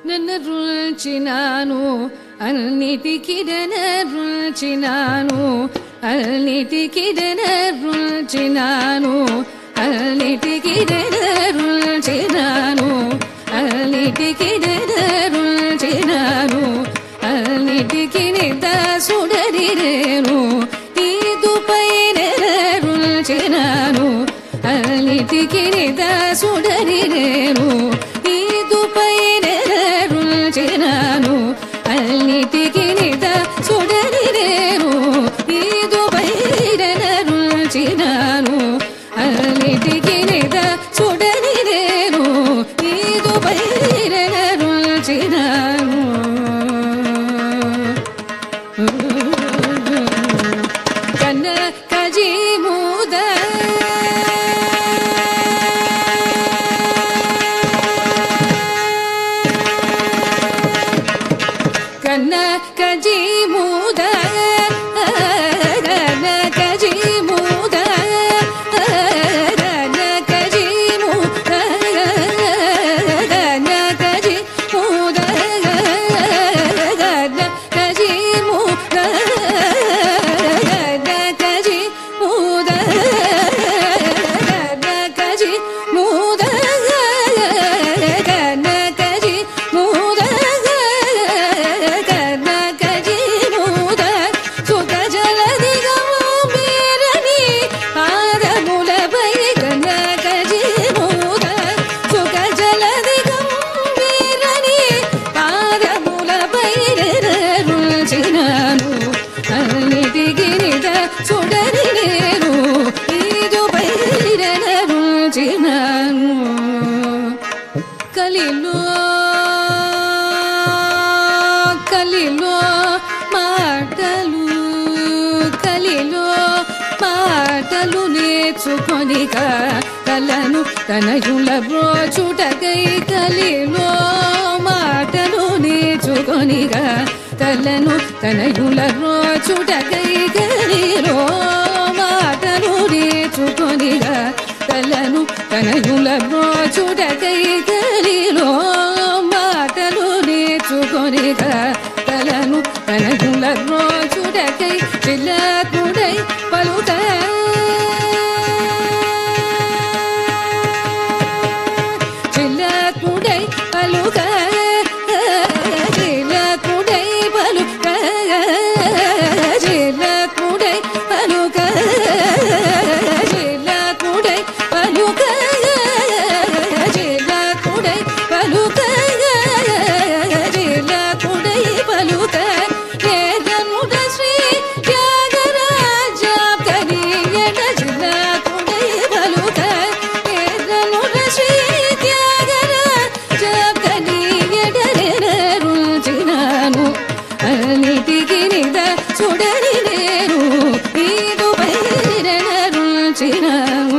నన్ను రుచినాను అన్నిటికి రుచినాను అన్నిటికి రుచినాను అన్నిటికి రుచినాను అన్నిటికి రుచినాను అన్నిటికి దాసుడరిరేను ఈదుపై రుచినాను అన్నిటికి దాసుడరిరేను ఈదుపై రుచినాను అన్నిటికి దాసుడరిరేను ఈదుపై రుచినాను అన్నిటికి దాసుడరిరేను ఈదుపై రుచినాను కన్న కజీ మూద కన్న కజీ మూద కన్న కజీ మూద కన్న కజీ మూద కన్న కజీ మూద కన్న కజీ మూద కన్న కజీ మూద కన్న కజీ మూద కన్న కజీ మూద కన్న కజీ మూద సుఖ జలదిగము మీరని పాదములపై కన్న కజీ మూద సుఖ జలదిగము మీరని పాదములపై రుచినాను అన్నిటికి నిద చూడని నేను ఈదు పైన రుచినాను కలిలో కలిలో మాటలు కలిలో మాటలు నేర్చుకొనిక కలను తనయుల బ్రోచుటకై కలిలో మాటలు నేర్చుకొనిక కలను తనయుల బ్రోచుటకై కలిలో మాటలు నేర్చుకొనిక కలను తనయుల బ్రోచుటకై కలిలో మాటలు నేర్చుకొనిక కలను తనయుల బ్రోచుటకై చిల్లకుడై పలుట చిల్లకుడై పలుక చిల్లకుడై పలుక చిల్లకుడై పలుక చిల్లకుడై పలుక చిల్లకుడై పలుక చిల్లకుడై పలుక వేదముడ శ్రీ త్యాగరాజ కనీయట చిల్లకుడై పలుక వేదముడ శ్రీ త్యాగరాజ కనీయట రుచినాను అన్నిటికి నిద చూడని నేను ఈదు పైన రుచినాను